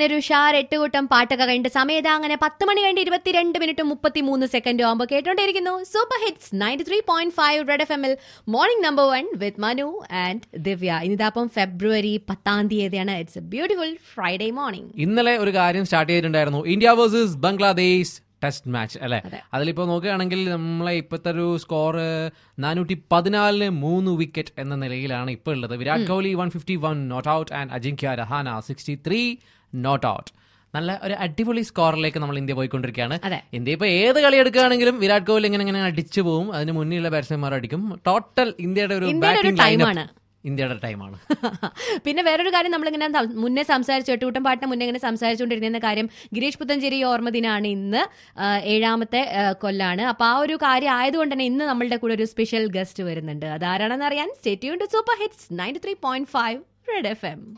അങ്ങനെ ഒരു ഷാർ എട്ട് കൂട്ടം പാട്ടൊക്കെ കഴിഞ്ഞിട്ട് സമയത്ത് അങ്ങനെ പത്ത് മണി കഴിഞ്ഞ് ഇരുപത്തിരണ്ട് മിനിറ്റും മുപ്പത്തി മൂന്ന് സെക്കൻഡും ആകുമ്പോൾ കേട്ടോണ്ടിരിക്കുന്നു super hits ninety three point five red F എമ്മിൽ morning number one with Manu and Divya ഇന്നിതാപ്പം ഫെബ്രുവരി പത്താം തീയതിയാണ് it's a beautiful Friday morning ഇന്നലെ ഒരു കാര്യം സ്റ്റാർട്ട് ചെയ്തിട്ടുണ്ടായിരുന്നു India versus Bangladesh test match അല്ലെ അതിലിപ്പോ നോക്കുകയാണെങ്കിൽ നമ്മളെ ഇപ്പോഴത്തെ ഒരു സ്കോർ നാനൂറ്റി പതിനാലിന് മൂന്ന് വിക്കറ്റ് എന്ന നിലയിലാണ് ഇപ്പോൾ ഉള്ളത് Virat Kohli one fifty one not out and Ajinkya Rahane sixty three not out നല്ല ഒരു അടിപൊളി സ്കോറിലേക്ക് നമ്മൾ ഇന്ത്യ പോയിക്കൊണ്ടിരിക്കുകയാണ് അതെ. ഇന്ത്യ ഇപ്പൊ ഏത് കളി എടുക്കുകയാണെങ്കിലും വിരാട് കോഹ്ലി ഇങ്ങനെ ഇങ്ങനെ അടിച്ചു പോകും അതിന് മുന്നിലുള്ള ബാറ്റ്സ്മാൻമാർ അടിക്കും ടോട്ടൽ ഇന്ത്യയുടെ ഒരു ഇന്ത്യയുടെ ഒരു ബാറ്റിംഗ് ടൈമാണ്. ഇന്ത്യയുടെ ടൈമാണ് പിന്നെ വേറൊരു കാര്യം നമ്മളിങ്ങനെ സം- മുന്നേ സംസാരിച്ചു എട്ടുകൂട്ടം പാട്ടിന് മുന്നേ ഇങ്ങനെ സംസാരിച്ചുകൊണ്ടിരുന്ന കാര്യം ഗിരീഷ് പുത്തഞ്ചേരി ഓർമ്മ ദിനാണ് ഇന്ന് ആ, ഏഴാമത്തെ ആ, കൊല്ലാണ് അപ്പൊ ആ ഒരു കാര്യം ആയതുകൊണ്ട് തന്നെ ഇന്ന് നമ്മളുടെ കൂടെ ഒരു സ്പെഷ്യൽ ഗസ്റ്റ് വരുന്നുണ്ട് അതാരാണെന്ന് അറിയാൻ stay tuned super hits ninety three point five red F M